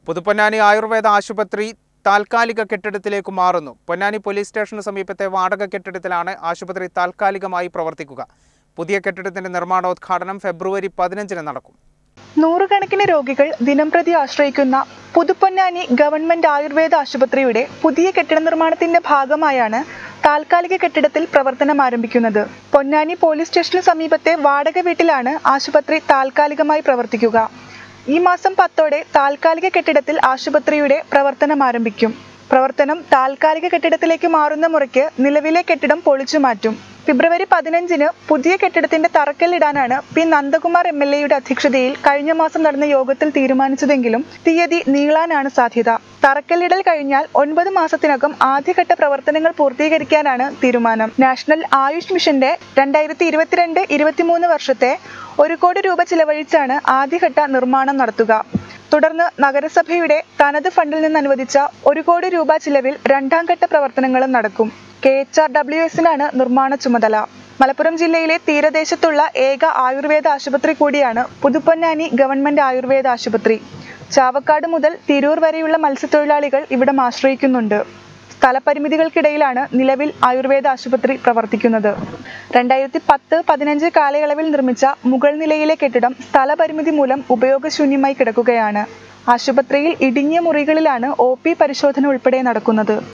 പുതുപ്പൊന്നാനി ആയുർവേദ ആശുപത്രി താൽക്കാലിക കെട്ടിടത്തിലേക്ക് മാറുന്നു പൊന്നാനി പോലീസ് സ്റ്റേഷന് സമീപത്തെ വാടക കെട്ടിടത്തിലാണ് ആശുപത്രി താൽക്കാലികമായി പ്രവർത്തിക്കുക പുതിയ കെട്ടിടത്തിന്റെ നിർമ്മാണോദ്ഘാടനം ഫെബ്രുവരി പതിനഞ്ചിന് നടക്കും നൂറുകണക്കിന് രോഗികൾ ദിനംപ്രതി ആശ്രയിക്കുന്ന പുതുപ്പൊന്നാനി ഗവൺമെന്റ് ആയുർവേദ ആശുപത്രിയുടെ പുതിയ കെട്ടിട നിർമ്മാണത്തിന്റെ ഭാഗമായാണ് താൽക്കാലിക കെട്ടിടത്തിൽ പ്രവർത്തനം ആരംഭിക്കുന്നത് പൊന്നാനി പോലീസ് സ്റ്റേഷന് സമീപത്തെ വാടക വീട്ടിലാണ് ആശുപത്രി താൽക്കാലികമായി പ്രവർത്തിക്കുക ഈ മാസം പത്തോടെ താൽക്കാലിക കെട്ടിടത്തിൽ ആശുപത്രിയുടെ പ്രവർത്തനം ആരംഭിക്കും പ്രവർത്തനം താൽക്കാലിക കെട്ടിടത്തിലേക്ക് മാറുന്ന മുറയ്ക്ക് നിലവിലെ കെട്ടിടം പൊളിച്ചു മാറ്റും ഫെബ്രുവരി പതിനഞ്ചിന് പുതിയ കെട്ടിടത്തിന്റെ തറക്കല്ലിടാനാണ് പി നന്ദകുമാർ എം എൽ എയുടെ അധ്യക്ഷതയിൽ കഴിഞ്ഞ മാസം നടന്ന യോഗത്തിൽ തീരുമാനിച്ചതെങ്കിലും തീയതി നീളാനാണ് സാധ്യത തറക്കല്ലിടൽ കഴിഞ്ഞാൽ ഒൻപത് മാസത്തിനകം ആദ്യഘട്ട പ്രവർത്തനങ്ങൾ പൂർത്തീകരിക്കാനാണ് തീരുമാനം നാഷണൽ ആയുഷ് മിഷന്റെ രണ്ടായിരത്തി ഇരുപത്തിരണ്ട് ഇരുപത്തിമൂന്ന് വർഷത്തെ ഒരു കോടി രൂപ ചിലവഴിച്ചാണ് ആദ്യഘട്ട നിർമ്മാണം നടത്തുക തുടർന്ന് നഗരസഭയുടെ തനത് ഫണ്ടിൽ നിന്ന് അനുവദിച്ച ഒരു കോടി രൂപ ചിലവിൽ രണ്ടാം ഘട്ട പ്രവർത്തനങ്ങളും നടക്കും കെ എച്ച് ആർ ഡബ്ല്യു എസിനാണ് നിർമ്മാണ ചുമതല മലപ്പുറം ജില്ലയിലെ തീരദേശത്തുള്ള ഏക ആയുർവേദ ആശുപത്രി കൂടിയാണ് പുതുപ്പൊന്നാനി ഗവൺമെന്റ് ആയുർവേദ ആശുപത്രി ചാവക്കാട് മുതൽ തിരൂർ വരെയുള്ള മത്സ്യത്തൊഴിലാളികൾ ഇവിടം ആശ്രയിക്കുന്നുണ്ട് സ്ഥലപരിമിതികൾക്കിടയിലാണ് നിലവിൽ ആയുർവേദ ആശുപത്രി പ്രവർത്തിക്കുന്നത് രണ്ടായിരത്തി പത്ത് പതിനഞ്ച് കാലയളവിൽ നിർമ്മിച്ച മുകൾ നിലയിലെ കെട്ടിടം സ്ഥലപരിമിതി മൂലം ഉപയോഗശൂന്യമായി കിടക്കുകയാണ് ആശുപത്രിയിൽ ഇടുങ്ങിയ മുറികളിലാണ് ഒ പി പരിശോധന ഉൾപ്പെടെ നടക്കുന്നത്